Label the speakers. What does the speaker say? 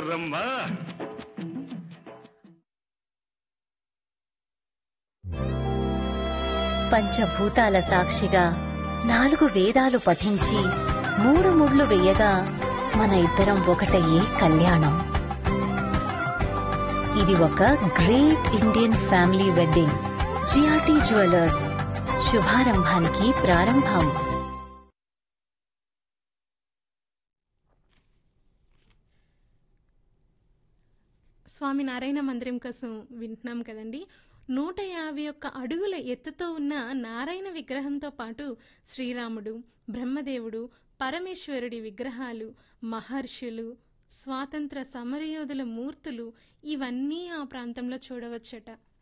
Speaker 1: ఎర్రమ్మ
Speaker 2: పంచభూతాల సాక్షిగా నాలుగు వేదాలు పఠించి మూడు ముళ్ళు వేయగా మన ఇద్దరం ఒకటయ్యే కళ్యాణం ఇది ఒక great Indian family wedding GRT jewellers శుభారంభానికి ప్రారంభం
Speaker 3: స్వామి నారాయణ మందిరం కోసం వింటున్నాం కదండి నూట యాభై ఒక్క అడుగుల ఎత్తుతో ఉన్న నారాయణ విగ్రహంతో పాటు శ్రీరాముడు బ్రహ్మదేవుడు పరమేశ్వరుడి విగ్రహాలు మహర్షులు స్వాతంత్ర సమరయోధుల మూర్తులు ఇవన్నీ ఆ ప్రాంతంలో చూడవచ్చట